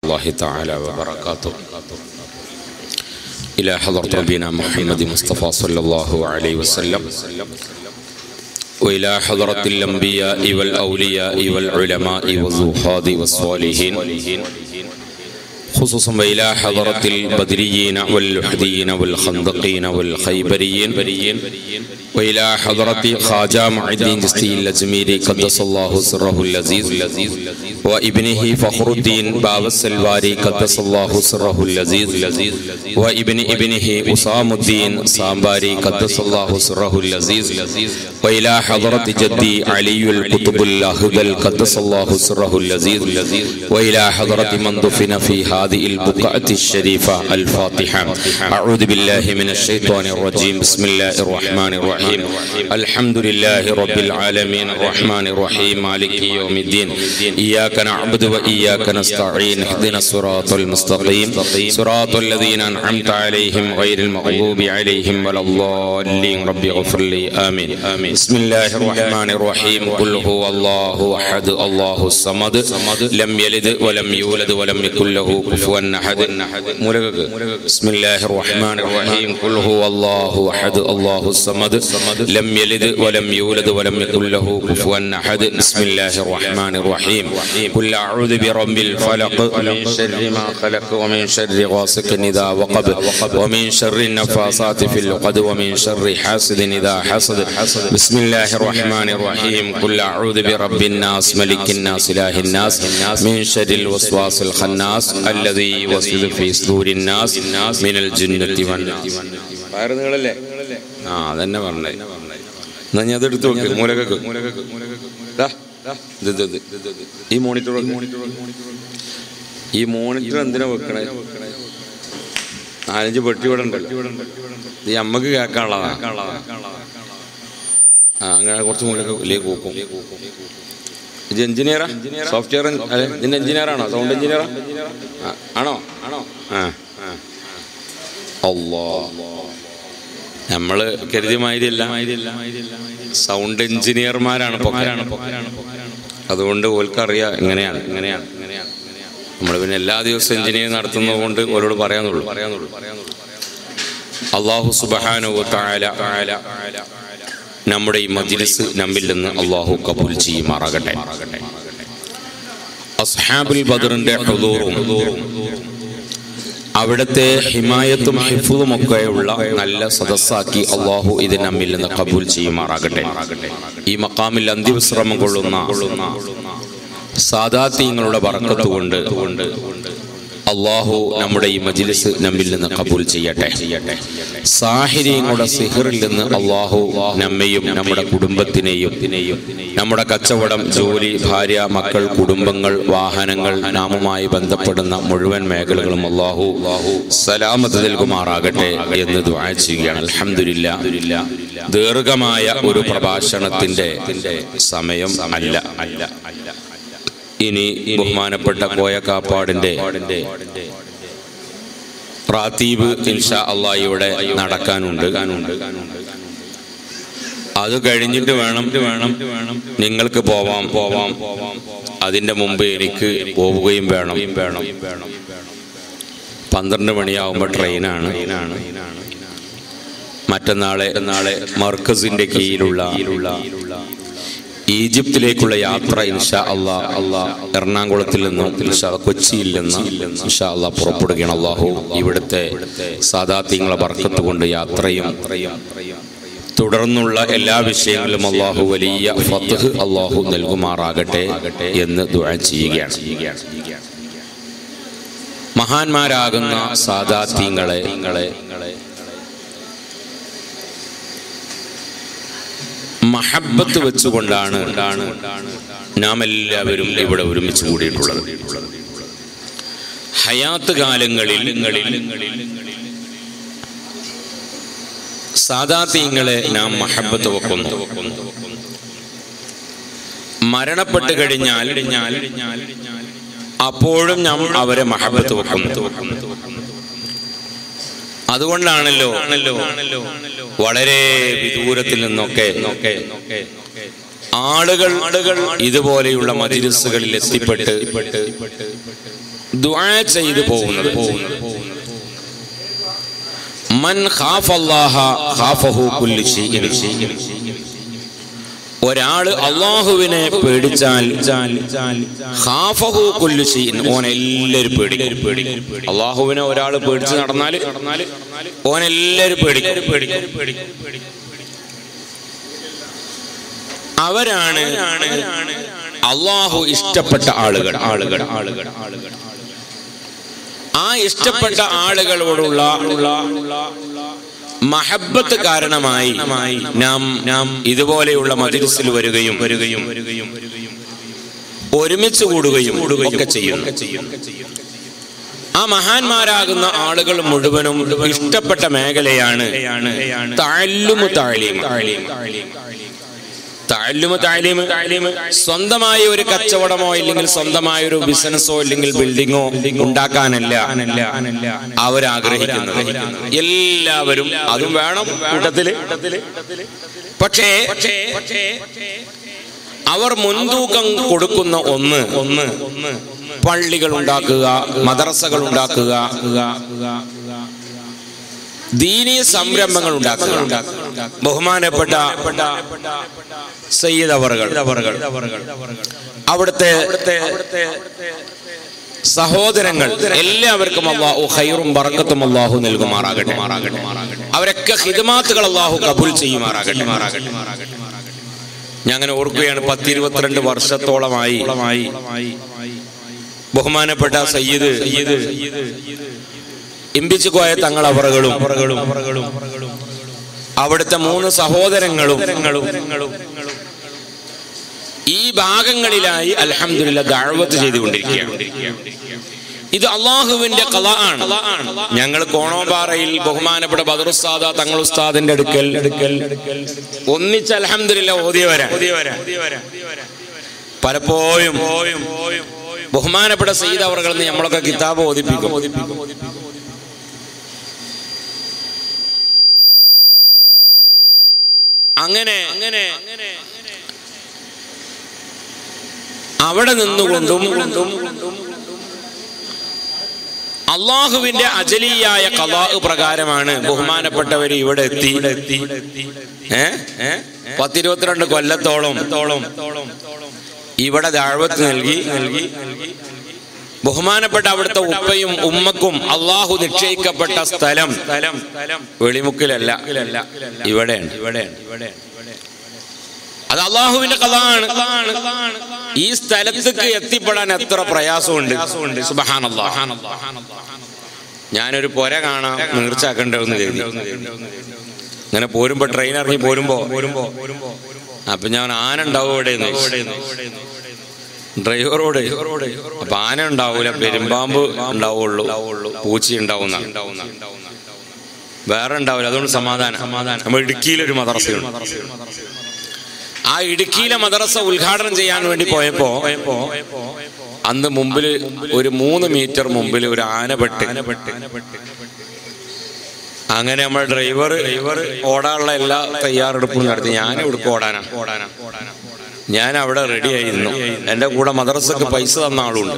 الله تعالى وبركاته إلى حضرة نبينا محمد مصطفى صلى الله عليه وسلم وإلى حضرة الأنبياء والأولياء والعلماء والزهاد والصالحين خصوصا وإلى حضرة البدريين واللحديين والخندقين والخيبريين وإلى حضرة خواجة معين الدين جستي الأجميري قدس الله سره اللذيذ وابنه فخر الدين باب السلواري قدس الله سره اللذيذ وابن ابنه أسام الدين صامباري قدس الله سره اللذيذ وإلى حضرة جدي علي القطب الأهدل قدس الله سره اللذيذ وإلى حضرة من دفن في هذه البقعة الشريفة الفاتحة أعوذ بالله من الشيطان الرجيم بسم الله الرحمن الرحيم الحمد لله رب العالمين الرحمن الرحيم مالك يوم الدين إياك نعبد وإياك نستعين اهدنا الصراط المستقيم صراط الذين أنعمت عليهم غير المغضوب عليهم ولا الضالين رب اغفر لي آمين بسم الله الرحمن الرحيم قل هو الله أحد الله الصمد لم يلد ولم يولد ولم يكن له كفوا أحد بسم الله الرحمن الرحيم قل هو الله أحد الله الصمد لم يلد ولم يولد ولم يكن له كفوا أحد بسم الله الرحمن الرحيم قل أعوذ برب الفلق من شر ما خلق ومن شر غاسق إذا وقب ومن شر النفاثات في العقد ومن شر حاسد إذا حسد بسم الله الرحمن الرحيم قل أعوذ برب الناس ملك الناس إله الناس من شر الوسواس الخناس الذي يوسوس في صدور الناس من الجنة والناس ആ അതന്നെ പറഞ്ഞേ എന്നാ ഞാൻ അതെടുത്ത് നോക്ക് മൂലകക്ക് ദാ, ഇത് ഇത് ഇത് ഇത് ഇത്. ഈ മോണിറ്റർ ഈ മോണിറ്റർ എന്തിനാ വെക്കണേ നാലഞ്ച് പെട്ടി ഇവിടെ ഉണ്ടല്ലോ ഇത് അമ്മക്ക് കേൾക്കാനുള്ളതാ ആ അങ്ങനെ കുറച്ച് മൂലക്ക് വലിയ കൂക്കും ഇത് എഞ്ചിനീയറാ സോഫ്റ്റ്വെയർ അതെ ഇതിന്റെ എഞ്ചിനീയറാണോ സൗണ്ട് എഞ്ചിനീയറാ ആ, ആണോ ആണോ ആ അല്ലോ നമ്മള് കരുതിയ മാതിരിയല്ല സൗണ്ട് എഞ്ചിനീയർമാരാണ് പൊക്കരാണ് അതുകൊണ്ട് ഓൽക്കറിയാം എങ്ങനെയാണ് എങ്ങനെയാണ് എങ്ങനെയാണ് നമ്മൾ പിന്നെ എല്ലാ ദിവസവും എഞ്ചിനീയർ നടത്തുന്നത് കൊണ്ട് ഓരോട് പറയാന്നുള്ളൂ പറയാന്നുള്ളൂ അള്ളാഹു സുബഹാനു താല നമ്മുടെ ഈ മജ്ലിസ് നമ്മിൽ നിന്ന് അള്ളാഹു കബൂൽ ചെയ്യുമാറാകട്ടെ അസ്ഹാബുൽ ബദറിന്റെ ഹുദൂറും അവിടുത്തെ ഹിമായത്തും ഹിഫുവും ഒക്കെയുള്ള നല്ല സദസ്സാക്കി അള്ളാഹു ഇത് നമ്മിൽ നിന്ന് കബൂൽ ചെയ്യുമാറാകട്ടെ ഈ മക്കാമിൽ അന്ത്യവിശ്രമം കൊള്ളുന്ന സാദാത്യങ്ങളുടെ പറക്കത്ത് കൊണ്ട് അള്ളാഹു നമ്മുടെ ഈ മജിലിസ് നമ്മിൽ നിന്ന് കബൂൽ ചെയ്യട്ടെ സാഹിര്യങ്ങളുടെ സിഹറിൽ നിന്ന് അള്ളാഹു നമ്മയും നമ്മുടെ കുടുംബത്തിനെയും നമ്മുടെ കച്ചവടം ജോലി ഭാര്യ മക്കൾ കുടുംബങ്ങൾ വാഹനങ്ങൾ നാമുമായി ബന്ധപ്പെടുന്ന മുഴുവൻ മേഖലകളും അള്ളാഹു സലാമത്ത് നൽകുമാറാകട്ടെ എന്ന് ദ്വാ ചെയ്യുകയാണ് അലഹമില്ല ദീർഘമായ ഒരു പ്രഭാഷണത്തിന്റെ സമയം അല്ല അല്ല അല്ല ഇനി ബഹുമാനപ്പെട്ട കോയക്കാപ്പാടിന്റെ റാത്തീബ് ഇൻഷാ അള്ളാഹിയുടെ നടക്കാനുണ്ട് അത് കഴിഞ്ഞിട്ട് വേണം വേണം നിങ്ങൾക്ക് പോവാം പോവാം അതിന്റെ മുമ്പ് എനിക്ക് പോവുകയും വേണം വേണം പന്ത്രണ്ട് മണിയാവുമ്പോൾ ട്രെയിനാണ് മറ്റന്നാളെ നാളെ മർക്കസിന്റെ കീഴിലുള്ള ഈജിപ്തിലേക്കുള്ള യാത്ര ഇൻഷാ അള്ളാ അള്ളാ എറണാകുളത്തിൽ നിന്നും ഇൻഷാ അള്ളാ കൊച്ചിയിൽ നിന്ന് ഇൻഷാ അള്ളാ പുറപ്പെടുകയാണ് അള്ളാഹു ഇവിടുത്തെ സാദാത്യങ്ങളെ വർക്കത്ത് കൊണ്ട് യാത്രയും തുടർന്നുള്ള എല്ലാ വിഷയങ്ങളിലും അള്ളാഹു വലിയ ഫത്ഹ് അള്ളാഹു നൽകുമാറാകട്ടെ എന്ന് ദുആ ചെയ്യുകയാണ് മഹാന്മാരാകുന്ന സാദാത്യങ്ങളെ മഹബത്ത് വെച്ചുകൊണ്ടാണ് നാം എല്ലാവരും ഇവിടെ ഒരുമിച്ച് കൂടിയിട്ടുള്ളത് ഹയാത്ത് കാലങ്ങളിൽ സാദാത്യങ്ങളെ നാം മഹബത്ത് വെക്കുന്നു മരണപ്പെട്ട് കഴിഞ്ഞാൽ അപ്പോഴും നാം അവരെ മഹബത്ത് വെക്കുന്നു അതുകൊണ്ടാണല്ലോ വളരെ വിദൂരത്തിൽ നിന്നൊക്കെ ആളുകൾ ആളുകൾ ഇതുപോലെയുള്ള മജിലിസുകളിൽ എത്തിപ്പെട്ട് ദുആ ചെയ്തു പോകുന്നത് പോകുന്നത് മൻ ഖാഫല്ലാഹ ഖാഫഹു കുല്ലു ശൈഇൻ ഒരാള് അള്ളാഹുവിനെ പേടിച്ചാൽ ഖാഫഹു കുല്ലു ശൈഇൻ ഓൻ എല്ലാവരും പേടിക്കും അള്ളാഹുവിനെ ഒരാൾ പേടിച്ച് നടന്നാൽ ഓൻ എല്ലാവരും പേടിക്കും അവരാണ് അള്ളാഹു ഇഷ്ടപ്പെട്ട ആളുകൾ ആളുകൾ ആളുകൾ ആളുകൾ ആ ഇഷ്ടപ്പെട്ട ആളുകളോടുള്ള മഹബത്ത് കാരണമായി നാം നാം ഇതുപോലെയുള്ള മജിലിസിൽ വരികയും വരികയും ഒരുമിച്ച് കൂടുകയും ഒക്കെ ചെയ്യും ആ മഹാന്മാരാകുന്ന ആളുകൾ മുഴുവനും ഇഷ്ടപ്പെട്ട മേഖലയാണ് താഴ്ലുമു താഴീം താഴ്ലുമ താഴ്ലീമ് സ്വന്തമായ ഒരു കച്ചവടമോ ഇല്ലെങ്കിൽ സ്വന്തമായ ഒരു ബിസിനസ്സോ ഇല്ലെങ്കിൽ ബിൽഡിങ്ങോ ഉണ്ടാക്കാനല്ല അവരാഗ്രഹിക്കുന്നത് എല്ലാവരും അതും വേണം കൂട്ടത്തില് പക്ഷേ അവർ മുൻതൂക്കം കൊടുക്കുന്ന ഒന്ന് ഒന്ന് പള്ളികൾ ഉണ്ടാക്കുക മദ്രസകൾ ഉണ്ടാക്കുക ദീനീ സംരംഭങ്ങൾ ഉണ്ടാക്കുക ബഹുമാനപ്പെട്ട സയ്യിദ് അവറുകൾ അവിടുത്തെ സഹോദരങ്ങൾ എല്ലാവർക്കും അള്ളാഹു ഹൈറും ബറക്കത്തും അള്ളാഹു നൽകുമാറാകട്ടെ അവരൊക്കെ ഹിദമാത്തുകൾ അള്ളാഹു കബൂൽ ചെയ്യുമാറാകട്ടെ ഞാൻ അങ്ങനെ ഓർക്കുകയാണ് പത്തിരുപത്തിരണ്ട് വർഷത്തോളമായി ബഹുമാനപ്പെട്ട സയ്യിദ് സയ്യിദ് ഇമ്പിച്ചു കോയ തങ്ങൾ അവറുകളും അവിടുത്തെ മൂന്ന് സഹോദരങ്ങളും ഈ ഭാഗങ്ങളിലായി അലഹമില്ല ദാഴ്വത്ത് ചെയ്തുകൊണ്ടിരിക്കുകയാണ് ഇത് അള്ളാഹുവിന്റെ കല ആണ് ഞങ്ങൾ കോണോമ്പാറയിൽ ബഹുമാനപ്പെട്ട ബദറുസ്താദ തങ്ങൾ ഉസ്താദിന്റെ അടുക്കൽ അടുക്കൽ ഒന്നിച്ച് അലഹമില്ല ഓതിയ വരാം പലപ്പോഴും ബഹുമാനപ്പെട്ട സയ്യിദ് അവർകൾ നമ്മളൊക്കെ കിതാബ് ഓദിപ്പിക്കും അങ്ങനെ അങ്ങനെ അവിടെ നിന്നുകൊണ്ടും അള്ളാഹുവിന്റെ അജലിയായ കലാ പ്രകാരമാണ് ബഹുമാനപ്പെട്ടവർ ഇവിടെ എത്തി ഏ പത്തിരുപത്തിരണ്ട് കൊല്ലത്തോളം തോളം ഇവിടെ ദാഴ്വത്ത് നൽകി നൽകി ബഹുമാനപ്പെട്ട അവിടുത്തെ ഉപ്പയും ഉമ്മക്കും അള്ളാഹു നിശ്ചയിക്കപ്പെട്ട സ്ഥലം സ്ഥലം വെളിമുക്കിലല്ല ഇവിടെയാണ് ഇവിടെയാണ് ഇവിടെയാണ് അത് അള്ളാഹുവിന്റെ കഥാണ് ഈ സ്ഥലത്തേക്ക് എത്തിപ്പെടാൻ എത്ര പ്രയാസമുണ്ട് സുബഹാനല്ലാ ഞാനൊരു പുര കാണാം നീർച്ചാക്കണ്ടെന്ന് കരുതി ഇങ്ങനെ പോരുമ്പോ ട്രെയിൻ ഇറങ്ങി പോരുമ്പോ പോരുമ്പോ അപ്പൊ ഞാൻ ആന ഉണ്ടാവും ഇവിടെ ഡ്രൈവറോട് അപ്പൊ ആന ഉണ്ടാവൂല പെരുമ്പാമ്പ് ഉണ്ടാവുള്ളൂ പൂച്ചി ഉണ്ടാവുന്ന വേറെ ഉണ്ടാവില്ല അതുകൊണ്ട് സമാധാനം സമാധാനം നമ്മൾ ഇടുക്കിയിലൊരു മദ്രസയുണ്ട് ആ ഇടുക്കിയിലെ മദ്രസ ഉദ്ഘാടനം ചെയ്യാൻ വേണ്ടി പോയപ്പോ അന്ന് മുമ്പില് ഒരു മൂന്ന് മീറ്റർ മുമ്പിൽ ഒരു ആനപ്പെട്ട് അങ്ങനെ നമ്മൾ ഡ്രൈവർ ഡ്രൈവർ ഓടാനുള്ള എല്ലാ തയ്യാറെടുപ്പും നടത്തി ഞാൻ ഇവിടുക്ക് ഓടാനാ ഓടാനാ ഞാൻ അവിടെ റെഡി ആയിരുന്നു എന്റെ കൂടെ മദ്രസക്ക് പൈസ തന്ന ആളുണ്ട്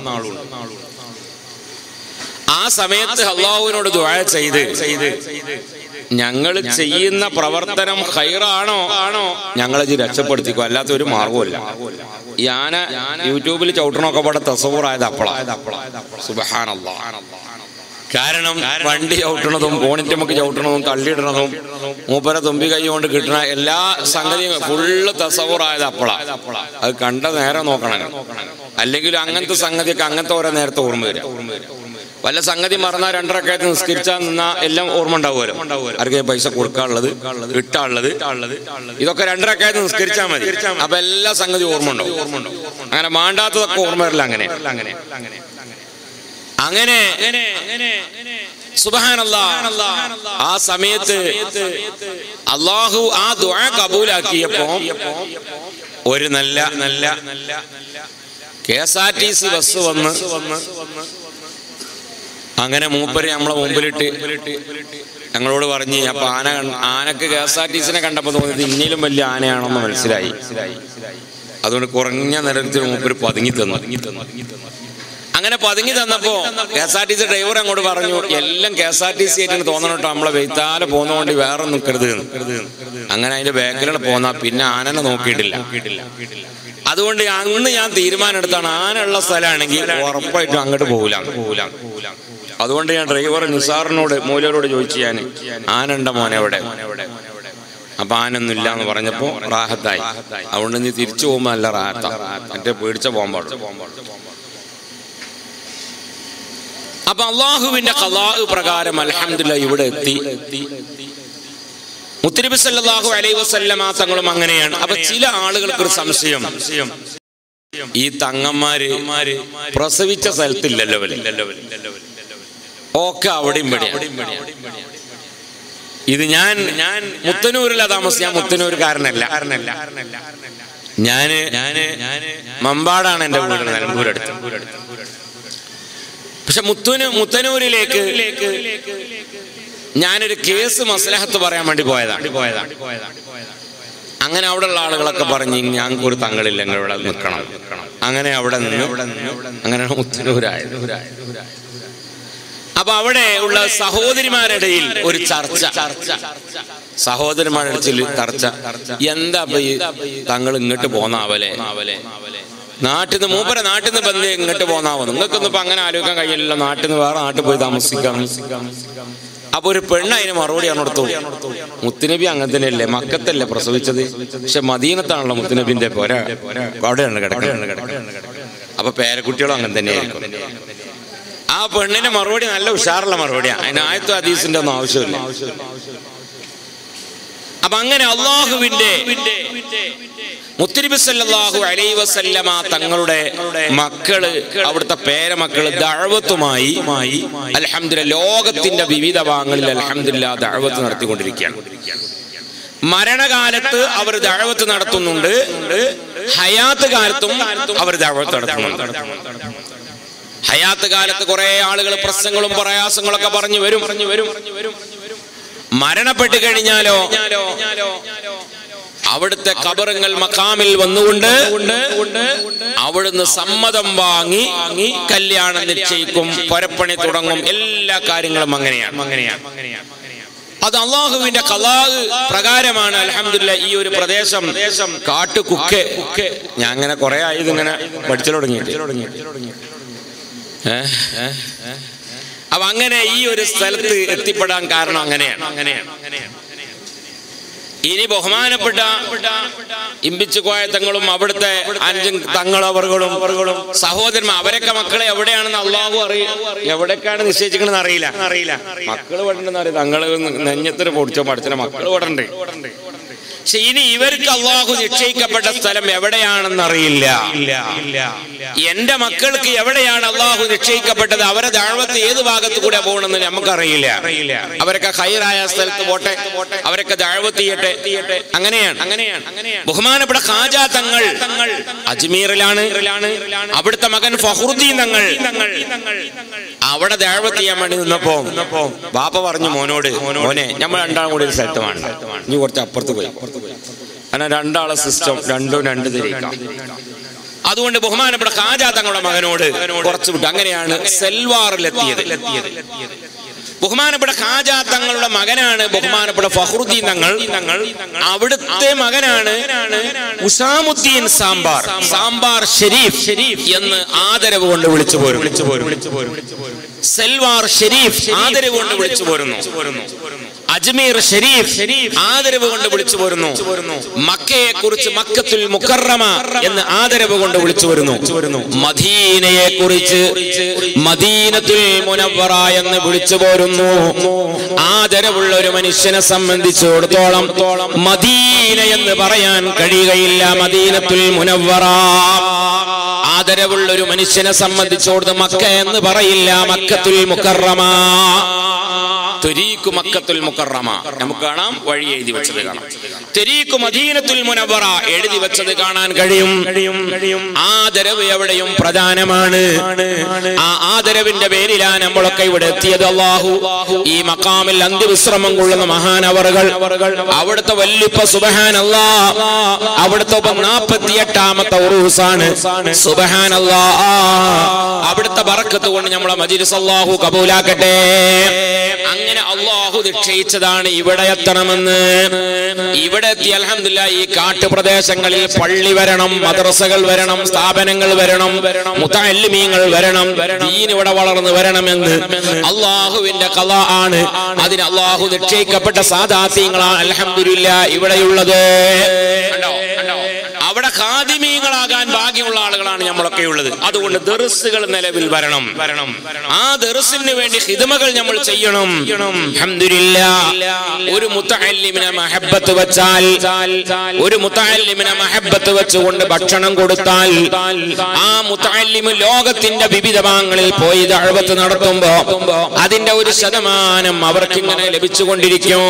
ആ സമയത്ത് അള്ളാഹുവിനോട് ദുആ ചെയ്ത് ചെയ്ത് ഞങ്ങൾ ചെയ്യുന്ന പ്രവർത്തനം ഹൈറാണോ ആണോ ഞങ്ങളെ ഇത് രക്ഷപ്പെടുത്തിക്കോ അല്ലാത്ത ഒരു മാർഗവുമില്ല ഈ ആന യൂട്യൂബിൽ ചവിട്ടണമൊക്കെ പാടെ തസവൂറായത് അപ്പള സുബഹാനല്ലാ കാരണം വണ്ടി ചവിട്ടണതും പോണിറ്റമൊക്കെ ചവിട്ടണതും കള്ളിയിടണതും മൂപ്പര തുമ്പി കൈ കൊണ്ട് കിട്ടണ എല്ലാ സംഗതിയും ഫുള്ള് തസവൂറായത് അപ്പള അത് കണ്ട നേരെ നോക്കണം അല്ലെങ്കിൽ അങ്ങനത്തെ സംഗതിയൊക്കെ അങ്ങനത്തെ ഓരോ നേരത്തെ ഓർമ്മ വരും വല്ല സംഗതി മറന്നാൽ രണ്ടരക്കായത്ത് നിസ്കരിച്ചാൽ നിന്നാ എല്ലാം ഓർമ്മ ഉണ്ടാവുമല്ലോ ആർക്കും പൈസ കൊടുക്കാനുള്ളത് ഇട്ടാനുള്ളത് ഇതൊക്കെ രണ്ടരക്കായത്ത് നിസ്കരിച്ചാൽ മതി അപ്പൊ എല്ലാ സംഗതി ഓർമ്മ ഉണ്ടാവും അങ്ങനെ മാണ്ടാത്തതൊക്കെ ഓർമ്മ വരില്ല അങ്ങനെ അങ്ങനെ സുബഹാനല്ലാ ആ സമയത്ത് അള്ളാഹു ആ ദുആ കബൂലാക്കിയപ്പോ ഒരു നല്ല നല്ല K S R T C bus വന്ന് അങ്ങനെ മൂപ്പര് നമ്മളെ മുമ്പിലിട്ട് ഞങ്ങളോട് പറഞ്ഞ് അപ്പൊ ആന കണ്ട- ആനക്ക് കെ എസ് ആർ ടി സിനെ കണ്ടപ്പോ തോന്നിയത് ഇന്നിലും വലിയ ആനയാണെന്ന് മനസ്സിലായി അതുകൊണ്ട് കുറഞ്ഞ നിരത്തിൽ മൂപ്പര് പതുങ്ങി തന്നു അങ്ങനെ പതുങ്ങി തന്നപ്പോ K S R T C driver അങ്ങോട്ട് പറഞ്ഞു എല്ലാം K S R T C ആയിട്ട് തോന്നണം കേട്ടോ നമ്മളെ വെയ്ത്താലെ പോകുന്നതുകൊണ്ട് വേറെ നിൽക്കരുത് എന്ന്. അങ്ങനെ അതിന്റെ ബാക്കിലാണ് പോന്ന പിന്നെ ആനനെ നോക്കിയിട്ടില്ല അതുകൊണ്ട് അന്ന് ഞാൻ തീരുമാനം എടുത്താണ് ആന ഉള്ള സ്ഥലമാണെങ്കിൽ ഉറപ്പായിട്ടും അങ്ങോട്ട് പോകില്ല പോകില്ല അതുകൊണ്ട് ഞാൻ ഡ്രൈവർ നിസാറിനോട് മൂലരോട് ചോദിച്ചു ഞാൻ ആനണ്ട മോനെ എവിടെ അപ്പൊ ആനൊന്നും ഇല്ല എന്ന് പറഞ്ഞപ്പോ റാഹത്തായി അതുകൊണ്ട് നീ തിരിച്ചു പോകുമ്പോ നല്ല റാഹത്ത മറ്റേ പേടിച്ച പോകാൻ പാടുള്ളൂ അപ്പൊ അള്ളാഹുവിന്റെ കലാഹ് പ്രകാരം അലഹമില്ല ഇവിടെ എത്തി മുത്തനബി സല്ലല്ലാഹു അലൈഹി വസല്ലമ തങ്ങളും അങ്ങനെയാണ് അപ്പൊ ചില ആളുകൾക്ക് ഒരു സംശയം ഈ തങ്ങന്മാര് പ്രസവിച്ച സ്ഥലത്തില്ലല്ലോ ഇവര്. ഒക്കെ അവിടെയും ഇവിടെയും ഇത് ഞാൻ ഞാൻ മുത്തനൂരിലാ താമസം ഞാൻ മുത്തനൂരുകാരനല്ല ഞാന് ഞാന് മമ്പാടാണ് എന്റെ വീട് നിലമ്പൂരടുത്ത് പക്ഷെ മുത്തൂന് മുത്തനൂരിലേക്ക് ഞാനൊരു കേസ് മസ്ലഹത്ത് പറയാൻ വേണ്ടി പോയതാണ് പോയതാണ് അങ്ങനെ അവിടെയുള്ള ആളുകളൊക്കെ പറഞ്ഞ് ഞങ്ങൾക്ക് ഒരു തങ്ങളില്ല നിങ്ങൾ ഇവിടെ നിൽക്കണം അങ്ങനെ അവിടെ നിന്ന് അങ്ങനെ മുത്തനൂരായത് അപ്പൊ അവിടെ ഉള്ള സഹോദരിമാരുടെയിൽ ഒരു ചർച്ച സഹോദരന്മാരുടെ ഇടയിൽ ചർച്ച എന്താ ഇപ്പൊ ഈ തങ്ങൾ ഇങ്ങോട്ട് പോന്നാവലെ നാട്ടിൽ നിന്ന് മൂപ്പര നാട്ടിൽ നിന്ന് ബന്ധം ഇങ്ങോട്ട് പോന്നാവോ നിങ്ങൾക്കൊന്നും ഇപ്പൊ അങ്ങനെ ആലോചിക്കാൻ കഴിയില്ല നാട്ടിൽ നിന്ന് വേറെ നാട്ടിൽ പോയി താമസിക്കാം അപ്പൊ ഒരു പെണ്ണ് അതിന് മറുപടി കൊടുത്തു മുത്തുനബി അങ്ങനെ തന്നെയല്ലേ മക്കത്തല്ലേ പ്രസവിച്ചത് പക്ഷെ മദീനത്താണല്ലോ മുത്തുനബിന്റെ പോര അവിടെയാണ് കിടക്കുന്നത് അപ്പൊ പേരക്കുട്ടികളും അങ്ങനെ തന്നെയായിരിക്കും ആ പെണ്ണിന്റെ മറുപടി നല്ല ഉഷാറുള്ള മറുപടിയാണ് അതിന് ആയത്തു ഹദീസിന്റെ ഒന്നും ആവശ്യമില്ല അപ്പൊ അങ്ങനെ അള്ളാഹുവിന്റെ മുത്തരിബി സല്ലല്ലാഹു അലൈഹി വസല്ലമ തങ്ങളുടെ മക്കള് അവിടുത്തെ പേരമക്കള് ദഅവത്തുമായി അൽഹംദുലില്ലാ ലോകത്തിന്റെ വിവിധ ഭാഗങ്ങളിൽ അൽഹംദുലില്ലാ ദഅവത്ത് നടത്തിക്കൊണ്ടിരിക്കുകയാണ് മരണകാലത്ത് അവർ ദഅവത്ത് നടത്തുന്നുണ്ട് ഹയാത്ത് കാലത്തും അവർ ദഅവത്ത് നടത്തുന്നുണ്ട് ഹയാത്ത് കാലത്ത് കുറെ ആളുകൾ പ്രശ്നങ്ങളും പ്രയാസങ്ങളൊക്കെ പറഞ്ഞു വരും പറഞ്ഞു വരും മരണപ്പെട്ട് കഴിഞ്ഞാലോ അവിടുത്തെ കബറുങ്ങൾ മക്കാമിൽ വന്നുകൊണ്ട് അവിടുന്ന് സമ്മതം വാങ്ങി കല്യാണം നിശ്ചയിക്കും പൊരപ്പണി തുടങ്ങും എല്ലാ കാര്യങ്ങളും അങ്ങനെയാണ് അങ്ങനെയാണ് അത് അള്ളാഹുവിന്റെ കലാഹ് പ്രകാരമാണ് അലഹമില്ല ഈ ഒരു പ്രദേശം കാട്ടുകുക്കെ ഞാൻ അങ്ങനെ കുറെ ആയി ഇതിങ്ങനെ പഠിച്ചു തുടങ്ങി അപ്പൊ അങ്ങനെ ഈ ഒരു സ്ഥലത്ത് എത്തിപ്പെടാൻ കാരണം അങ്ങനെയാണ് അങ്ങനെയാണ് ഇനി ബഹുമാനപ്പെട്ട ഇമ്പിച്ചു കോയത്തങ്ങളും അവിടുത്തെ അഞ്ചും തങ്ങളവറുകളും സഹോദരന്മാർ അവരൊക്കെ മക്കളെ എവിടെയാണെന്ന് അള്ളാഹു അറിയും എവിടേക്കാണ് നിശ്ചയിച്ചിരിക്കണെന്ന് അറിയില്ല അറിയില്ല മക്കള് പെടണ്ടെന്ന് അറിയാം തങ്ങള് നെഞ്ഞത്തിന് പൊടിച്ചോ പഠിച്ച മക്കള് പെടണ്ടേ പക്ഷെ ഇനി ഇവർക്ക് അള്ളാഹു നിശ്ചയിക്കപ്പെട്ട സ്ഥലം എവിടെയാണെന്ന് അറിയില്ല എന്റെ മക്കൾക്ക് എവിടെയാണ് അള്ളാഹു നിശ്ചയിക്കപ്പെട്ടത് അവരെ ദാഴ്വത്ത് ഏത് ഭാഗത്ത് കൂടെ പോകണമെന്ന് നമുക്കറിയില്ല അവരൊക്കെ ഹൈറായ സ്ഥലത്ത് പോട്ടെ അവരൊക്കെ ദാഴ്വത്ത് ചെയ്യട്ടെ അങ്ങനെയാണ് അങ്ങനെയാണ് ബഹുമാനപ്പെട്ട ഖാജ തങ്ങൾ അജ്മീറിലാണ് അവിടുത്തെ മകൻ ഫഹറുദ്ദീൻ തങ്ങൾ അവിടെ ദാഴ്വത്ത് ചെയ്യാൻ വേണ്ടി നിന്നപ്പോ ബാപ്പ പറഞ്ഞു മോനോട് മോനെ നമ്മൾ രണ്ടാളും കൂടി ഒരു സ്ഥലത്ത് വേണ്ട ഇനി കുറച്ച് അപ്പുറത്ത് പോയി അങ്ങനെ രണ്ടാളെ സിസ്റ്റം രണ്ടും രണ്ട് തിരിക്കാം അതുകൊണ്ട് ബഹുമാനപ്പെട്ട ഖാജ തങ്ങളുടെ മകനോട് കുറച്ച് വിട്ടു അങ്ങനെയാണ് സെൽവാറിലെത്തിയത് ബഹുമാനപ്പെട്ട ഖാജ തങ്ങളുടെ മകനാണ് ബഹുമാനപ്പെട്ട ഫഹ്റുദ്ദീൻ തങ്ങൾ അവിടുത്തെ മകനാണ് ഉസാമുദ്ദീൻ സാമ്പാർ സാമ്പാർ ഷെരീഫ് ഷെരീഫ് എന്ന് ആദരവ് കൊണ്ട് വിളിച്ചു പോരും വിളിച്ചു പോരും വിളിച്ചു പോരും സെൽവാർ ഷെരീഫ് ആദരവ് കൊണ്ട് വിളിച്ചു പോരുന്നു അജ്മീർ ഷെരീഫ് ആദരവ് കൊണ്ട് വിളിച്ചു പോരുന്നു മക്കയെ കുറിച്ച് മക്കത്തുൽ മുക്കറമ എന്ന് ആദരവ് കൊണ്ട് വിളിച്ചു വരുന്നു മദീനയെ കുറിച്ച് മദീനത്തുൽ മുനവറ എന്ന് വിളിച്ചു പോരുന്നു ആദരവുള്ള ഒരു മനുഷ്യനെ സംബന്ധിച്ചിടത്തോളം മദീന എന്ന് പറയാൻ കഴിയുകയില്ല മദീനത്തുൽ മുനവറ ആദരവുള്ള ഒരു മനുഷ്യനെ സംബന്ധിച്ചോടത്ത് മക്ക എന്ന് പറയില്ല മക്കത്തുൽ മുക്കറമ തൊരീക്കു മക്കത്തുൽ മുക്കറമ നമുക്ക് കാണാം വഴി എഴുതി വെച്ചത് കാണാം തെരീക്കു മദീനത്തുൽ മുനവറ എഴുതി വെച്ചത് കാണാൻ കഴിയും കഴിയും ആദരവ് എവിടെയും പ്രധാനമാണ് ആ ആദരവിന്റെ പേരിലാണ് നമ്മളൊക്കെ ഇവിടെ എത്തിയത് അള്ളാഹു ഈ മക്കാമിൽ അന്ത്യവിശ്രമം കൊള്ളുന്ന മഹാനവറുകൾ അവിടുത്തെ വല്ലിപ്പ സുബഹാൻ അല്ലാ അവിടുത്തെ നാപ്പത്തി എട്ടാമത്തെ ഉറൂസാണ് സുബഹാൻ അല്ലാ അവിടുത്തെ ബറക്കത്ത് കൊണ്ട് നമ്മളെ മജിലിസ് അള്ളാഹു കബൂലാക്കട്ടെ അങ്ങനെ അള്ളാഹു നിശ്ചയിച്ചതാണ് ഇവിടെ എത്തണമെന്ന് ഇവിടെ എത്തി അലഹമില്ല ഈ കാട്ടുപ്രദേശങ്ങളിൽ പള്ളി വരണം മദ്രസകൾ വരണം സ്ഥാപനങ്ങൾ വരണം മുത്തല്ലിമീങ്ങൾ വരണം ദീൻ ഇവിടെ വളർന്നു വരണമെന്ന് അള്ളാഹുവിന്റെ കല ആണ് അതിന് അള്ളാഹു നിശ്ചയിക്കപ്പെട്ട സാധാത്യങ്ങളാണ് അലഹമില്ല ഇവിടെയുള്ളത് കണ്ടോ? കണ്ടോ? അവിടെ ഖാദിമീങ്ങളാകാൻ ഭാഗ്യമുള്ള ആളുകളാണ് നമ്മളൊക്കെ ഉള്ളത് അതുകൊണ്ട് ദർസുകൾ നിലവിൽ വരണം വരണം ആ ദർസിന് വേണ്ടി ഹിതമകൾ നമ്മൾ ചെയ്യണം അൽഹംദുലില്ലാ. ഒരു മുത്തല്ലിമിനെ മഹബത്ത് വെച്ചാൽ ഒരു മുത്തല്ലിമിനെ മഹബത്ത് വെച്ചുകൊണ്ട് ഭക്ഷണം കൊടുത്താൽ ആ മുത്തല്ലിമ് ലോകത്തിന്റെ വിവിധ ഭാഗങ്ങളിൽ പോയി ദഅവത്ത് നടത്തുമ്പോ അതിന്റെ ഒരു ശതമാനം അവർക്ക് ഇങ്ങനെ ലഭിച്ചുകൊണ്ടിരിക്കും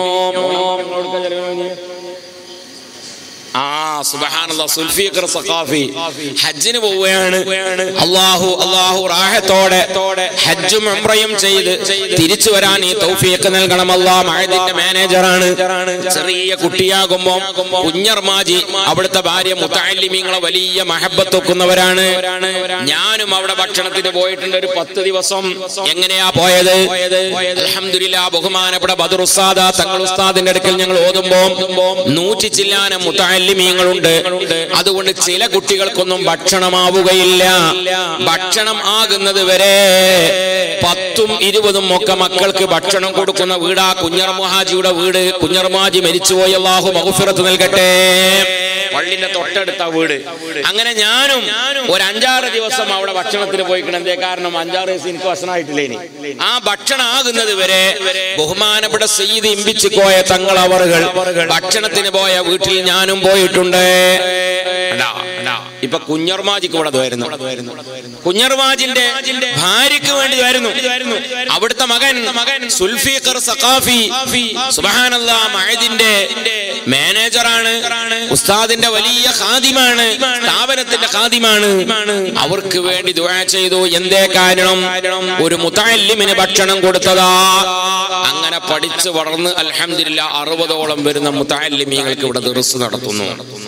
ആ സുബ്ഹാനല്ലാ സുൽഫീഖർ സഖാഫി ഹജ്ജിന് പോവുകയാണ് അള്ളാഹു അള്ളാഹു റാഹത്തോടെ ഹജ്ജും ഉംറയും ചെയ്ത് തിരിച്ചു വരാൻ ഈ തൗഫീഖ് നൽകണം അല്ലാ മഴദിന്റെ മാനേജറാണ് ചെറിയ കുട്ടിയാകുമ്പോ കുഞ്ഞർമാജി അവിടുത്തെ ഭാര്യ മുത്തല്ലിമീങ്ങളെ വലിയ മഹബത്ത് വെക്കുന്നവരാണ് ഞാനും അവിടെ ഭക്ഷണത്തിന് പോയിട്ടുണ്ട് ഒരു പത്ത് ദിവസം എങ്ങനെയാ പോയത് അൽഹംദുലില്ലാ ബഹുമാനപ്പെട്ട ബദർ ഉസ്താദ തങ്ങൾ ഉസ്താദിന്റെ അടുക്കൽ ഞങ്ങൾ ഓതുമ്പോ നൂറ്റി ചില്ലാനം മുത്തല്ലിമീങ്ങളുണ്ട് അതുകൊണ്ട് ചില കുട്ടികൾക്കൊന്നും ഭക്ഷണമാവുകയില്ല ഭക്ഷണം ആകുന്നത് വരെ പത്തും ഇരുപതും ഒക്കെ മക്കൾക്ക് ഭക്ഷണം കൊടുക്കുന്ന വീടാ കുഞ്ഞർമഹാജിയുടെ വീട് കുഞ്ഞർമാജി മരിച്ചുപോയി അള്ളാഹു മഹുഫിറത്ത് നൽകട്ടെ പള്ളിന്റെ തൊട്ടടുത്ത വീട് അങ്ങനെ ഞാനും ഒരു അഞ്ചാറ് ദിവസം അവിടെ ഭക്ഷണത്തിന് പോയിക്കണം എന്തേ കാരണം അഞ്ചാറ് ദിവസം എനിക്ക് ഭക്ഷണമായിട്ടില്ല ഇനി ആ ഭക്ഷണം ആകുന്നത് വരെ ബഹുമാനപ്പെട്ട സെയ്ത് ഇമ്പിച്ചു പോയ തങ്ങൾ അവറുകൾ ഭക്ഷണത്തിന് പോയ വീട്ടിൽ ഞാനും പോയിട്ടുണ്ട് കണ്ടാ, കണ്ടാ. ഇപ്പൊ കുഞ്ഞർമാജിക്ക് ഇവിടെ വരുന്നു കുഞ്ഞർമാജിന്റെ ഭാര്യക്ക് വേണ്ടി വരുന്നു അവിടുത്തെ മകൻ മകൻ സുൽഫീഖർ സഖാഫി സുബഹാനല്ലാ മഹദിന്റെ മാനേജറാണ് ഉസ്താദിന്റെ വലിയ ഖാദിമാണ് സ്ഥാപനത്തിന്റെ ഖാദിമാണ് അവർക്ക് വേണ്ടി ദുആ ചെയ്തു എന്തേ കാരണം ഒരു മുത്തല്ലിമിന് ഭക്ഷണം കൊടുത്തതാ അങ്ങനെ പഠിച്ച് വളർന്ന് അൽഹംദുലില്ലാ അറുപതോളം വരുന്ന മുത്തല്ലിമീങ്ങൾക്ക് ഇവിടെ ദർസ് നടത്തുന്നു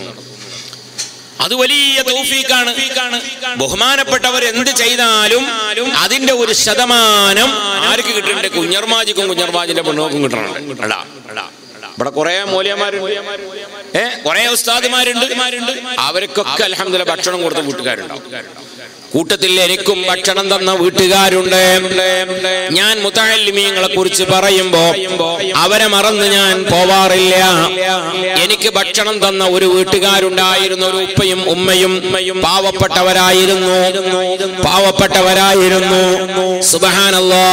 അത് വലിയ തൗഫീഖാണ് ബഹുമാനപ്പെട്ടവർ എന്ത് ചെയ്താലും അതിന്റെ ഒരു ശതമാനം ആർക്ക് കിട്ടുന്നുണ്ട് കുഞ്ഞർമാജിക്കും കുഞ്ഞർമാജിന്റെ പെണ്ണുക്കും കിട്ടണം എടാ, എടാ. ഇവിടെ കുറെ മൂല്യന്മാരുണ്ട് ഏ കുറെ ഉസ്താദുമാരുണ്ട് അവർക്കൊക്കെ അലഹമ്മദില്ല ഭക്ഷണം കൊടുത്ത വീട്ടുകാരുണ്ടാവും കൂട്ടത്തിൽ എനിക്കും ഭക്ഷണം തന്ന വീട്ടുകാരുണ്ട് ഞാൻ മുത്തല്ലിമീങ്ങളെ കുറിച്ച് പറയുമ്പോ അവരെ മറന്ന് ഞാൻ പോവാറില്ല എനിക്ക് ഭക്ഷണം തന്ന ഒരു വീട്ടുകാരുണ്ടായിരുന്നു ഒരു ഉപ്പയും ഉമ്മയും പാവപ്പെട്ടവരായിരുന്നു പാവപ്പെട്ടവരായിരുന്നു സുബഹാനല്ലാ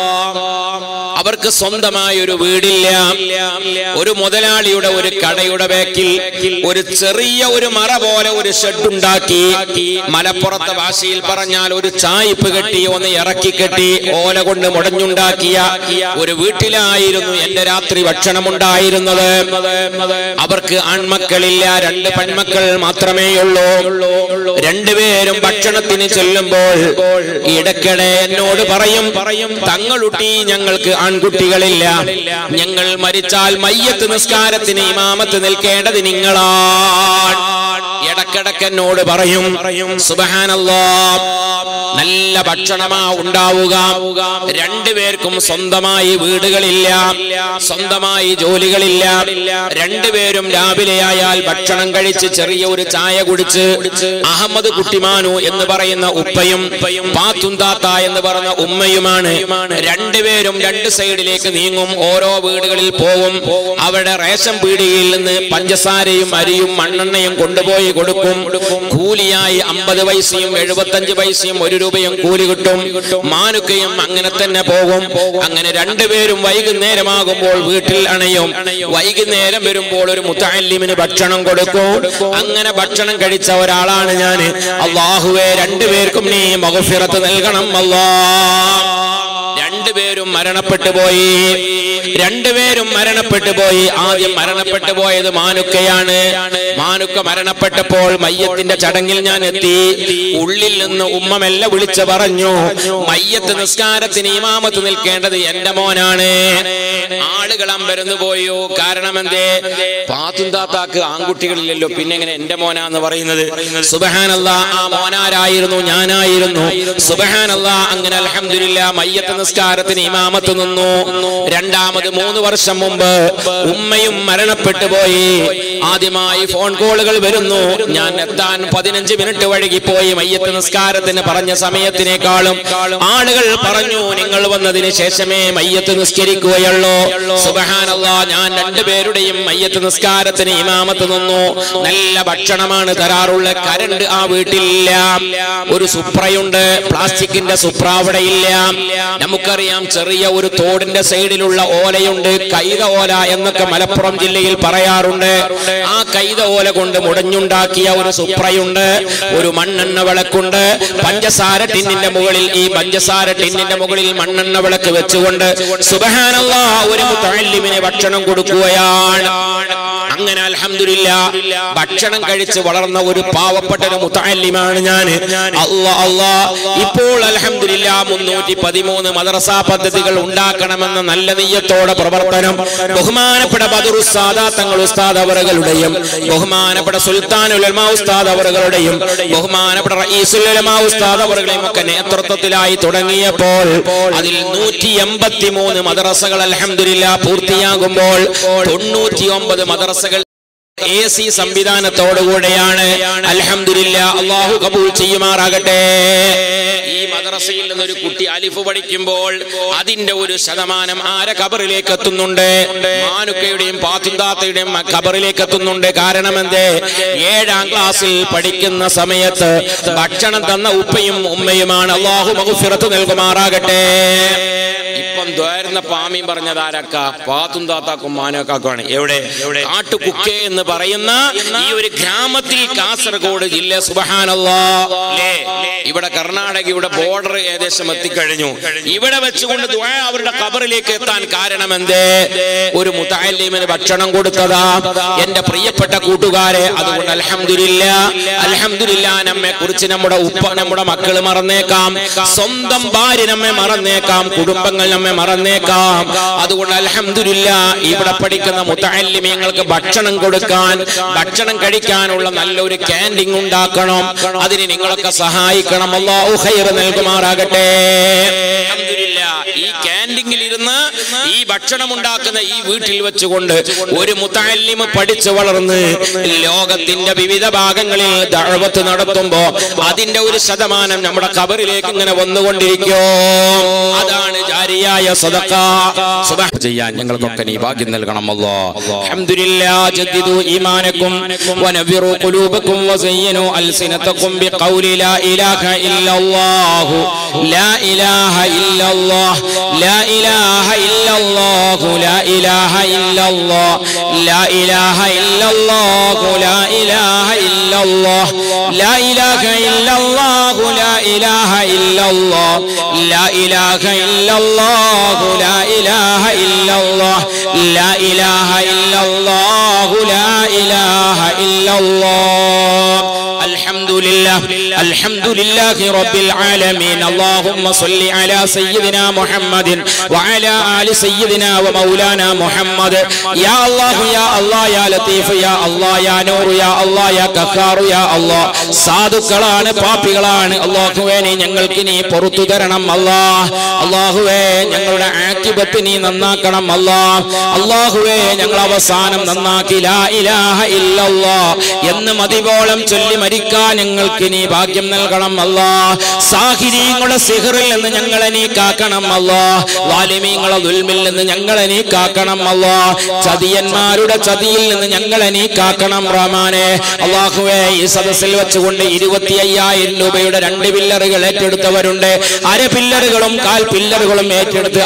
അവർക്ക് സ്വന്തമായ ഒരു വീടില്ല ഒരു മുതലാളിയുടെ ഒരു കടയുടെ ബാക്കിൽ ഒരു ചെറിയ ഒരു മറ പോലെ ഒരു ഷെഡ് ഉണ്ടാക്കി മലപ്പുറത്തെ ഭാഷയിൽ പറഞ്ഞാൽ ഒരു ചായ്പ് കെട്ടി ഒന്ന് ഇറക്കി കെട്ടി ഓല കൊണ്ട് മുടഞ്ഞുണ്ടാക്കിയ ഒരു വീട്ടിലായിരുന്നു എന്റെ രാത്രി ഭക്ഷണം ഉണ്ടായിരുന്നത് അവർക്ക് ആൺമക്കളില്ല രണ്ട് പെൺമക്കൾ മാത്രമേ ഉള്ളൂ രണ്ടുപേരും ഭക്ഷണത്തിന് ചെല്ലുമ്പോൾ ഇടയ്ക്കിടെ എന്നോട് പറയും പറയും തങ്ങളുട്ടി ഞങ്ങൾക്ക് ആൺകുട്ടികളില്ല ഞങ്ങൾ മരിച്ചാൽ മയ്യത്ത് നിസ്കാരത്തിന് ഇമാമത്ത് നിൽക്കേണ്ടത് നിങ്ങളാണ് ഇടക്കിടക്ക് എന്നോട് പറയും സുബഹാനല്ലോ നല്ല ഭക്ഷണമാ ഉണ്ടാവുക രണ്ടുപേർക്കും സ്വന്തമായി വീടുകളില്ല സ്വന്തമായി ജോലികളില്ല രണ്ടുപേരും രാവിലെ ആയാൽ ഭക്ഷണം കഴിച്ച് ചെറിയ ഒരു ചായ കുടിച്ച് അഹമ്മദ് കുട്ടിമാനു എന്ന് പറയുന്ന ഉപ്പയും പാത്തുന്താത്ത എന്ന് പറഞ്ഞ ഉമ്മയുമാണ് രണ്ടുപേരും രണ്ട് സൈഡിലേക്ക് നീങ്ങും ഓരോ വീടുകളിൽ പോവും അവിടെ റേഷൻ പീടികയിൽ നിന്ന് പഞ്ചസാരയും അരിയും മണ്ണെണ്ണയും കൊണ്ടുപോയി കൊടുക്കും കൂലിയായി അമ്പത് പൈസയും എഴുപത്തഞ്ച് പൈസയും ഒരു രൂപയും കൂലി കിട്ടും മാനുക്കയും അങ്ങനെ തന്നെ പോകും അങ്ങനെ രണ്ടുപേരും വൈകുന്നേരമാകുമ്പോൾ വീട്ടിൽ അണയും വൈകുന്നേരം വരുമ്പോൾ ഒരു മുത്തല്ലിമിന് ഭക്ഷണം കൊടുക്കും അങ്ങനെ ഭക്ഷണം കഴിച്ച ഒരാളാണ് ഞാൻ അള്ളാഹുവെ രണ്ടുപേർക്കും നീ മഹഫിറത്ത് നൽകണം അല്ലാ രണ്ടുപേരും മരണപ്പെട്ടു പോയി രണ്ടുപേരും മരണപ്പെട്ടു പോയി ആദ്യം മരണപ്പെട്ടു പോയത് മാനുക്കയാണ് മാനുക്ക മരണപ്പെട്ടപ്പോൾ മയ്യത്തിന്റെ ചടങ്ങിൽ ഞാൻ എത്തി ഉള്ളിൽ നിന്ന് ഉമ്മ മെല്ലെ വിളിച്ചു പറഞ്ഞു മയ്യത്ത് നിസ്കാരത്തിന് ഇമാമത്ത് നിൽക്കേണ്ടത് എന്റെ മോനാണ് ആളുകൾ അമ്പരന്ന് പോയോ കാരണം എന്തേ പാത്തും താത്താക്ക് ആൺകുട്ടികളില്ലല്ലോ പിന്നെ എങ്ങനെ എന്റെ മോനാന്ന് പറയുന്നത് സുബഹാനല്ല ആ മോനാരായിരുന്നു ഞാനായിരുന്നു സുബഹാനല്ല അങ്ങനെ അൽഹംദുലില്ല മയ്യത്ത് നിസ്കാരത്തിന് ഇമാമത്ത് നിന്നു രണ്ടാമത് മൂന്ന് വർഷം മുമ്പ് ഉമ്മയും മരണപ്പെട്ടു പോയി ആദ്യമായി ഫോൺ കോളുകൾ വരുന്നു ഞാൻ എത്താൻ പതിനഞ്ച് മിനിറ്റ് വഴുകിപ്പോയി മയ്യത്ത് നിസ്കാരത്തിന് പറഞ്ഞ സമയത്തിനേക്കാളും ആളുകൾ പറഞ്ഞു നിങ്ങൾ വന്നതിന് ശേഷമേ മയ്യത്ത് നിസ്കരിക്കുകയുള്ളൂ സുബഹാനല്ല ഞാൻ രണ്ടുപേരുടെയും മയ്യത്ത് നിസ്കാരത്തിന് ഇമാമത്ത് നിന്നു നല്ല ഭക്ഷണമാണ് തരാറുള്ള കരണ്ട് ആ വീട്ടിലില്ല ഒരു സുപ്രയുണ്ട് പ്ലാസ്റ്റിക്കിന്റെ സുപ്ര അവിടെ ഇല്ല നമുക്കറിയാം ചെറിയ ഒരു തോടിന്റെ സൈഡിലുള്ള ഓലയുണ്ട് കൈത ഓല എന്നൊക്കെ മലപ്പുറം ജില്ലയിൽ പറയാറുണ്ട് ആ കൈത ഓല കൊണ്ട് മുടഞ്ഞുണ്ടാക്കിയ ഒരു സുപ്രയുണ്ട് ഒരു മണ്ണെണ്ണ വിളക്കുണ്ട് പഞ്ചസാര ടിന്നിന്റെ മുകളിൽ ഈ പഞ്ചസാര ടിന്നിന്റെ മുകളിൽ മണ്ണെണ്ണ വിളക്ക് വെച്ചുകൊണ്ട് സുബഹാനല്ലാ ഒരു മുത്തല്ലിമിന് ഭക്ഷണം കൊടുക്കുകയാണ് അങ്ങനെ അൽഹംദുലില്ല ഭക്ഷണം കഴിച്ച് വളർന്ന ഒരു പാവപ്പെട്ട ഒരു മുത്തല്ലിമാണ് ഞാൻ അല്ലാ അല്ലാ ഇപ്പോൾ അൽഹംദുലില്ല മുന്നൂറ്റി പതിമൂന്ന് മദ്രസ പദ്ധതികൾ ഉണ്ടാക്കണമെന്ന നല്ല നെയ്യത്തോടെ പ്രവർത്തനം ബഹുമാനപ്പെട്ട ബദർ ഉസ്താദ തങ്ങൾ ഉസ്താദ് അവറുകളുടെയും ബഹുമാനപ്പെട്ട സുൽത്താൻ ഉലമ ഉസ്താദ് അവറുകളുടെയും ബഹുമാനപ്പെട്ട റഈസുൽ ഉലമ ഉസ്താദ് അവറുകളെയും ഒക്കെ നേതൃത്വത്തിലായി തുടങ്ങിയപ്പോൾ അതിൽ നൂറ്റി എൺപത്തി മൂന്ന് മദ്രസകൾ അൽഹംദുലില്ല പൂർത്തിയാകുമ്പോൾ തൊണ്ണൂറ്റി ഒമ്പത് മദ്രസകൾ എ സി സംവിധാനത്തോടുകൂടെയാണ് അൽഹംദുലില്ല അള്ളാഹു കബൂൽ ചെയ്യുമാറാകട്ടെ ഈ മദ്രസയിൽ നിന്നൊരു കുട്ടി അലിഫ് പഠിക്കുമ്പോൾ അതിന്റെ ഒരു ശതമാനം ആരെ കബറിലേക്ക് എത്തുന്നുണ്ട് മാനുക്കയുടെയും പാത്തുന്താത്തയുടെയും കബറിലേക്ക് എത്തുന്നുണ്ട് കാരണം എന്തേ ഏഴാം ക്ലാസ്സിൽ പഠിക്കുന്ന സമയത്ത് ഭക്ഷണം തന്ന ഉപ്പയും ഉമ്മയുമാണ് അള്ളാഹു മകുഫിറത്ത് നൽകുമാറാകട്ടെ ഇപ്പം ദ്വാരുന്ന പാമിയും പറഞ്ഞത് ആരക്ക പാത്തും താത്താക്കും മാനക്കാക്കുമാണ് എവിടെ കാട്ടുകുക്കെ എന്ന് പറയുന്ന ഈ ഒരു ഗ്രാമത്തിൽ കാസർഗോഡ് ജില്ല സുബഹാനല്ലാ ല്ലേ? ഇവിടെ കർണാടകയുടെ ബോർഡർ ഏകദേശം എത്തിക്കഴിഞ്ഞു ഇവിടെ വെച്ചുകൊണ്ട് ദ്വാ അവരുടെ കബറിലേക്ക് എത്താൻ കാരണം എന്തേ ഒരു മുത്താലിമിന് ഭക്ഷണം കൊടുത്തതാ എന്റെ പ്രിയപ്പെട്ട കൂട്ടുകാരെ അതുകൊണ്ട് അൽഹംദുലില്ല അൽഹംദുലില്ല നമ്മെ കുറിച്ച് നമ്മുടെ ഉപ്പ നമ്മുടെ മക്കൾ മറന്നേക്കാം സ്വന്തം ഭാര്യ നമ്മെ മറന്നേക്കാം കുടുംബങ്ങൾ നമ്മെ മറന്നേക്കാം അതുകൊണ്ട് അൽഹംദുലില്ല ഇവിടെ പഠിക്കുന്ന മുത്തല്ലിമീങ്ങൾക്ക് ഭക്ഷണം കൊടുക്കാൻ ഭക്ഷണം കഴിക്കാനുള്ള നല്ലൊരു ക്യാൻറ്റീൻ ഉണ്ടാക്കണം അതിന് നിങ്ങളൊക്കെ സഹായിക്കണം അല്ലാഹു ഖൈർ നൽകുമാറാകട്ടെ അൽഹംദുലില്ല ഈ ക്യാൻറ്റീനിൽ ഇരുന്ന് ഈ ഭക്ഷണം ഉണ്ടാക്കുന്ന ഈ വീട്ടിൽ വെച്ചുകൊണ്ട് ഒരു മുത്തല്ലിമ് പഠിച്ചു വളർന്ന് ലോകത്തിന്റെ വിവിധ ഭാഗങ്ങളിൽ ദഅവത്ത് നടത്തുമ്പോ അതിന്റെ ഒരു ശതമാനം നമ്മുടെ കബറിലേക്ക് ഇങ്ങനെ വന്നുകൊണ്ടിരിക്കോ അതാണ് ജാരിയായ സദഖ സുബ്ഹാ ചെയ്യാൻ ഞങ്ങൾക്കൊക്കെ നീ ഭാഗ്യം നൽകണം അല്ലാ അൽഹംദുലില്ലാ ജദ്ദിദു ഈമാനക്കും വനവ്വിറു ഖുലൂബക്കും വസയ്യിനു അൽസിനതക്കും ബിഖൗലി ലാ ഇലാഹ ഇല്ലല്ലാഹു ലാ ഇലാഹ ഇല്ലല്ലാഹ് ലാ ഇലാഹ ഇല്ലല്ലാഹു ലാ ഇലാഹ ഇല്ലല്ലാഹ് ലാ ഇലാഹ ഇല്ലല്ലാഹു ലാ ഇലാഹ ഇല്ലല്ലാഹ് ലാ ഇലാഹ ഇല്ലല്ലാഹു ലാ ഇലാഹ ഇല്ലല്ലാഹ് ലാ ഇലാഹ ഇല്ലല്ലാഹു ലാ ഇലാഹ ഇല്ലല്ലാഹ് ലാ ഇലാഹ ഇല്ലല്ലാഹു ലാ ഇലാഹ ഇല്ലല്ലാഹ് الحمد لله الحمد لله رب العالمين اللهم صل على سيدنا محمد وعلى آل سيدنا ومولانا محمد يا الله يا الله يا لطيف يا الله يا نور يا الله يا കക്കാർ യാ അല്ലാ സാധുക്കളാണ് പാപ്പികളാണ് അള്ളാഹുവേ നീ ഞങ്ങൾക്ക് നീ പുറത്തു തരണം അല്ലാ അള്ളാഹുവേ ഞങ്ങളുടെ ആക്കിബത്ത് നീ നന്നാക്കണം അല്ലാ അള്ളാഹുവേ ഞങ്ങൾ അവസാനം നന്നാക്കി ലാ ഇലാഹ ഇല്ലല്ലാ എന്ന് മതിപോളം ചൊല്ലി മരിക്കാൻ ഞങ്ങൾക്ക് നീ ഭാഗ്യം നൽകണം അല്ലാ സാഹിര്യങ്ങളുടെ സിഹറിൽ നിന്ന് ഞങ്ങളെ നീ കാക്കണം അല്ലാ വാലിമീങ്ങളെ ദുൽമിൽ നിന്ന് ഞങ്ങളെ നീ കാക്കണം അല്ലാ ചതിയന്മാരുടെ ചതിയിൽ നിന്ന് ഞങ്ങളെ നീ കാക്കണം റഹ്മാനെ അള്ളാഹുവേ ഈ സദസ്സിൽ വെച്ചുകൊണ്ട് ഇരുപത്തി അയ്യായിരം രൂപയുടെ രണ്ട് പില്ലറുകൾ ഏറ്റെടുത്തവരുണ്ട് അര പില്ലറുകളും കാൽ പില്ലറുകളും ഏറ്റെടുത്ത് അഞ്ച് പില്ലർ